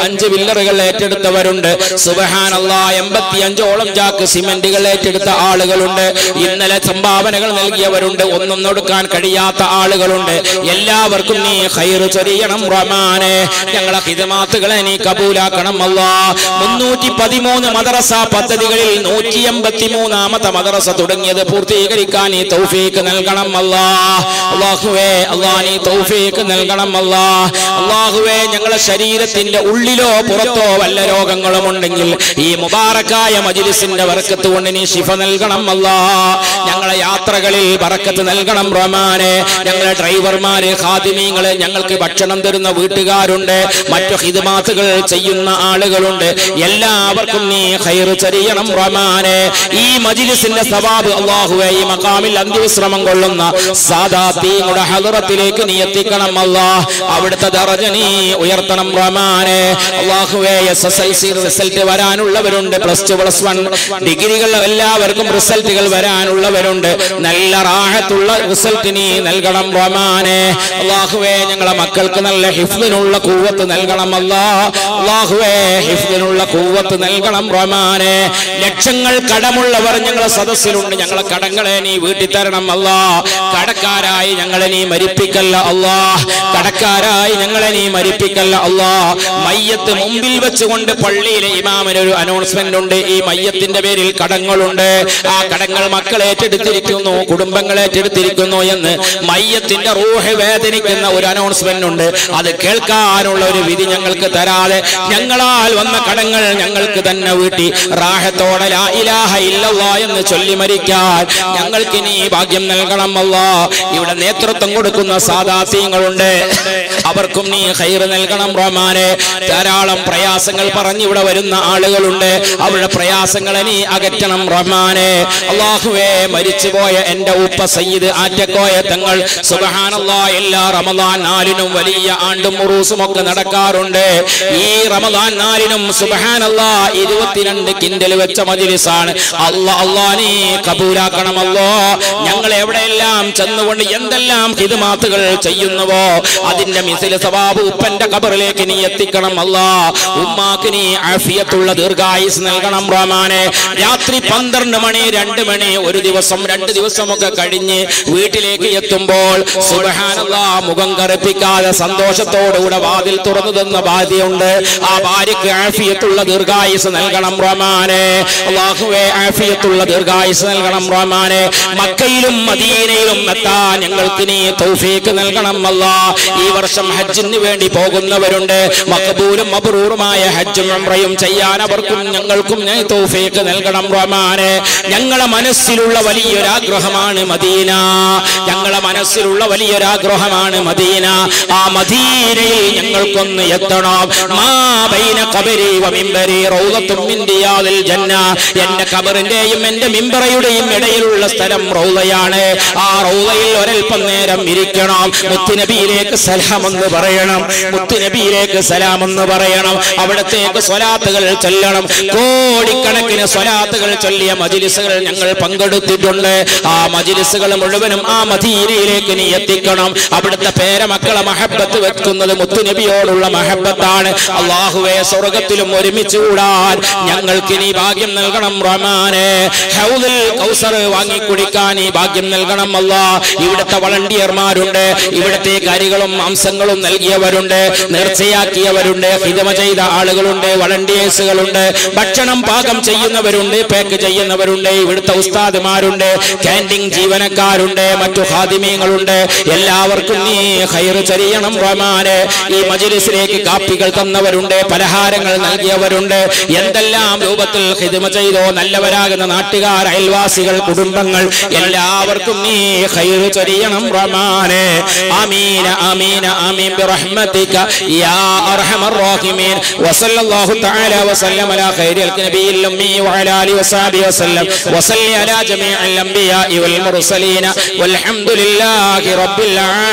പില്ലറുകൾ ഏറ്റെടുത്തവരുണ്ട് സുബഹാനല്ല എൺപത്തിയഞ്ചോളം ചാക്ക് സിമന്റുകൾ ഏറ്റെടുത്ത ആളുകളുണ്ട് ഇന്നലെ സംഭാവനകൾ നൽകിയവരുണ്ട് ഒന്നും കൊടുക്കാൻ കഴിയാത്ത ആളുകളുണ്ട് എല്ലാവർക്കും നീ ഹൈറ് ചൊരിയണം റഹ്മാനെ ഞങ്ങളെ ഹിതമാത്തുകളെ നീ കബൂലാക്കണം അല്ലാ മുന്നൂറ്റി പതിമൂന്ന് മദ്രസ പദ്ധതികളിൽ നൂറ്റി എൺപത്തി മൂന്നാമത്തെ മദ്രസ തുടങ്ങിയത് പൂർത്തീകരിക്കാൻ നീ തൗഫീക്ക് നൽകണം അല്ലാ അള്ളാഹുവേ അള്ളാ നീ തൗഫീക്ക് നൽകണം അല്ലാ അള്ളാഹുവേ ഞങ്ങളെ ശരീരത്തിന്റെ ഉള്ളിലോ പുറത്തോ വല്ല രോഗങ്ങളും ഉണ്ടെങ്കിൽ ഈ മുബാറക്കായ മജിലിസിന്റെ വർക്കത്ത് കൊണ്ട് നീ ശിഫ നൽകണം അല്ലാ ഞങ്ങളെ യാത്രകളിൽ ബറക്കത്ത് നൽകണം റഹ്മാനെ ഞങ്ങളെ ഡ്രൈവർമാര് ഖാദിമീങ്ങള് ഞങ്ങൾക്ക് ഭക്ഷണം തരുന്ന വീട്ടുകാരുണ്ട് മറ്റു ഹിദ്മാത്തുകൾ ചെയ്യുന്ന ആളുകളുണ്ട് എല്ലാവർക്കും നീ ഖൈറ് ചരിയണം റഹ്മാനെ ഈ മജിലിസിന്റെ സവാബ് അള്ളാഹുവെ ഈ മക്കാമിൽ അന്ത്യവിശ്രമം കൊള്ളുന്ന സാദാത്തീങ്ങളുടെ ഹദറത്തിലേക്ക് നീ എത്തിക്കണം അല്ലാ അവിടുത്തെ ദറജ നീ ഉയർത്തണം റഹ്മാനെ അള്ളാഹുവെ S S L C result വരാനുള്ളവരുണ്ട് പ്ലസ് ടു പ്ലസ് വൺ ഡിഗ്രികൾ എല്ലാവർക്കും റിസൾട്ടുകൾ വരാനുള്ളവരുണ്ട് നല്ല റാഹത്തുള്ള റിസൾട്ട് നീ നൽകണം റഹ്മാനെ അള്ളാഹുവെ ഞങ്ങളെ മക്കൾക്ക് നല്ല ഹിഫ്ദിനുള്ള കൂവത്ത് നൽകണം അല്ലാ അള്ളാഹുവെ ഹിഫ്ദിനുള്ള കൂവത്ത് നൽകണം റഹ്മാനെ ലക്ഷങ്ങൾ കടമുള്ളവർ ഞങ്ങളെ സദസ്സിലുണ്ട് ഞങ്ങളെ കടങ്ങളെ നീ വീട്ടിൽ തരണം അല്ലാ കടക്കാരായി ഞങ്ങളെ നീ മരിപ്പിക്കല്ല അല്ലാ കടക്കാരായി ഞങ്ങളെ നീ മരിപ്പിക്കല്ല അല്ലാ മയ്യത്ത് മുമ്പിൽ വെച്ചുകൊണ്ട് പള്ളിയിലെ ഇമാമിന് ഒരു അനൗൺസ്മെന്റ് ഉണ്ട് ഈ മയ്യത്തിന്റെ പേരിൽ കടങ്ങളുണ്ട് ആ കടങ്ങൾ മക്കൾ ഏറ്റെടുത്തിരിക്കുന്നു കുടുംബങ്ങൾ ഏറ്റെടുത്തിരിക്കുന്നു എന്ന് മയ്യത്തിന്റെ റൂഹ് വേദനിക്കുന്ന ഒരു അനൗൺസ്മെന്റ് ഉണ്ട് അത് കേൾക്കാനുള്ള ഒരു വിധി ഞങ്ങൾക്ക് തരാതെ ഞങ്ങളാൽ വന്ന കടങ്ങൾ ഞങ്ങൾക്ക് തന്നെ വീട്ടി റാഹത്തോടെ ലാ ഇലാഹ ഇല്ലല്ലാ എന്ന് ചൊല്ലി മരിക്കാൻ ഞങ്ങൾക്ക് ഇനി ഭാഗ്യം നൽകണം അല്ലാ ഇവിടെ നേതൃത്വം കൊടുക്കുന്ന സാദാസ്യങ്ങളുണ്ട് അവർക്കും നീ ഹൈറ് നൽകണം റഹ്മാനെ ധാരാളം പ്രയാസങ്ങൾ പറഞ്ഞ് ഇവിടെ വരുന്ന ആളുകളുണ്ട് അവരുടെ പ്രയാസങ്ങളെ നീ അകറ്റണം റഹ്മാനെ അള്ളാഹുവേ മരിച്ചുപോയ എന്റെ ഉപ്പ സയ്യിദ് ആറ്റക്കോയ തങ്ങൾ സുബഹാനല്ലാ എല്ലാ റമദാൻ നാലിനും വലിയ ആണ്ടും മുറൂസും ഒക്കെ നടക്കാറുണ്ട് ഈ റമദാൻ നാലിനും സുബഹാനല്ലാ ഇരുപത്തിരണ്ട് കിൻഡൽ വെച്ച മജിലിസാണ് അല്ലാ അല്ലാ നീ കബൂലാക്കണമല്ലോ ഞങ്ങൾ എവിടെയെല്ലാം ചെന്നുകൊണ്ട് എന്തെല്ലാം ഹിദ്മാത്തുകൾ ചെയ്യുന്നുവോ അതിന്റെ മിസിൽ സവാബ് ഉപ്പന്റെ കബറിലേക്ക് നീ എത്തിക്കണം അല്ലാ ഉമ്മാക്ക് നീ ആഫിയത്തുള്ള ദീർഘായുസ് നൽകണം റഹ്മാനെ രാത്രി പന്ത്രണ്ട് മണി രണ്ട് മണി ഒരു ദിവസം രണ്ട് ദിവസമൊക്കെ കഴിഞ്ഞ് വീട്ടിലേക്ക് എത്തുമ്പോൾ സുബഹാനല്ലാ മുഖം കറുപ്പിക്കാതെ സന്തോഷത്തോടുകൂടെ വാതിൽ തുറന്നു തന്ന ബാധ്യയുണ്ട് ആ ഭാര്യക്ക് ആഫിയത്തുള്ള ദീർഘായുസ് നൽകണം റഹ്മാനെ അള്ളാഹുവെ ആഫിയത്തുള്ള ദീർഘായുസ് നൽകണം റഹ്മാനെ മക്കയിലും മദീനയിലും എത്താൻ ഞങ്ങൾക്ക് നീ തൗഫീക്ക് നൽകണം അല്ലാ ഈ വർഷം ഹജ്ജിന് വേണ്ടി പോകുന്നവരുണ്ട് മക്കബൂലും മബ്രൂറുമായ ഹജ്ജും ഉംറയും ചെയ്യാൻ അവർക്കും ഞങ്ങൾക്കും നീ തൗഫീക്ക് നൽകണം റഹ്മാനെ ഞങ്ങളെ മനസ്സിലുള്ള വലിയൊരാഗ്രഹമാണ് മദീന ഞങ്ങളെ മനസ്സിലുള്ള വലിയൊരാഗ്രഹമാണ് മദീന ആ മദീനയിൽ ഞങ്ങൾക്കൊന്ന് എത്തണം മാ ബൈന ഖബരി വ മിംബരി റൗളത്തും മിൻ റിയാദിൽ ജന്ന എന്റെ ഖബറിന്റെയും എന്റെ മിംബറയുടെയും ഇടയിലുള്ള സ്ഥലം റൗളയാണ് ആ റൗളയിൽ ഒരൽപ്പം നേരം ഇരിക്കണം മുത്തുനബിയിലേക്ക് സലാം എന്ന് പറയണം മുത്തുനബിയിലേക്ക് സലാം എന്ന് പറയണം അവിടത്തേക്ക് സ്വലാത്തുകൾ ചൊല്ലണം കോടിക്കണക്കിന് സ്വലാത്തുകൾ ചൊല്ലിയ മജിലിസുകൾ ഞങ്ങൾ പങ്കെടുത്തിട്ടുണ്ട് ആ മജിലിസുകൾ മുഴുവനും ആ മദീനയിലേക്ക് നീ എത്തിക്കണം അവിടുത്തെ പേരമക്കളെ മഹബത്ത് വെക്കുന്നത് മുത്തുനബിയോടുള്ള മഹബത്താണ് അള്ളാഹുവെ സ്വർഗത്തിലും ഒരുമിച്ച് കൂടാൻ ഞങ്ങൾക്ക് നീ ഭാഗ്യം നൽകണം റഹ്മാനെ ഹൗദിൽ കൗസർ വാങ്ങി കുടിക്കാൻ ഈ ഭാഗ്യം നൽകണം അല്ല ഇവിടുത്തെ വളണ്ടിയർമാരുണ്ട് ഇവിടുത്തെ കരികളും മാംസങ്ങളും നൽകിയവരുണ്ട് നേർച്ചയാക്കിയവരുണ്ട് ഹിതമ ചെയ്ത ആളുകളുണ്ട് വളണ്ടിയേഴ്സുകളുണ്ട് ഭക്ഷണം പാകം ചെയ്യുന്നവരുണ്ട് പാക്ക് ചെയ്യുന്നവരുണ്ട് ഇവിടുത്തെ ഉസ്താദുമാരുണ്ട് ക്യാൻറ്റീൻ ജീവനക്കാരുണ്ട് മറ്റു ഹാദിമീങ്ങളുണ്ട് എല്ലാവർക്കും നീ ഹൈറ് ചരിയണം റഹ്മാനെ ഈ മജിലിസിലേക്ക് കാപ്പികൾ തന്നവരുണ്ട് പലഹാരങ്ങൾ നൽകിയവരുണ്ട് എന്തെല്ലാം രൂപത്തിൽ ഹിദ്മ ചെയ്തോ നല്ലവരാകുന്ന നാട്ടുകാർ അയൽവാസികൾ കുടുംബങ്ങൾ എല്ലാവർക്കും നീ ഹൈറ് ചൊരിയണം റഹ്മാനെ ആമീന ആമീന ആമീൻ ബിറഹ്മതിക യാ അർഹമർ റഹീമീൻ വസല്ലല്ലാഹു തആല വസല്ലം അലാ ഖൈരിൽ നബിയിൽ ഉമ്മി വഅലാ ആലിഹി വസഹബിഹി വസല്ലം വസല്ലി അലാ ജമീഇൽ അംബിയാഇ വൽ മുർസലീന വൽഹംദുലില്ലാഹി റബ്ബിൽ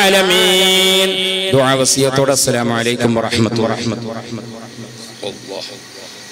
ആലമീൻ ദുആ വസിയത്തോടെ അസ്സലാമു അലൈക്കും വറഹ്മത്തുള്ളാഹി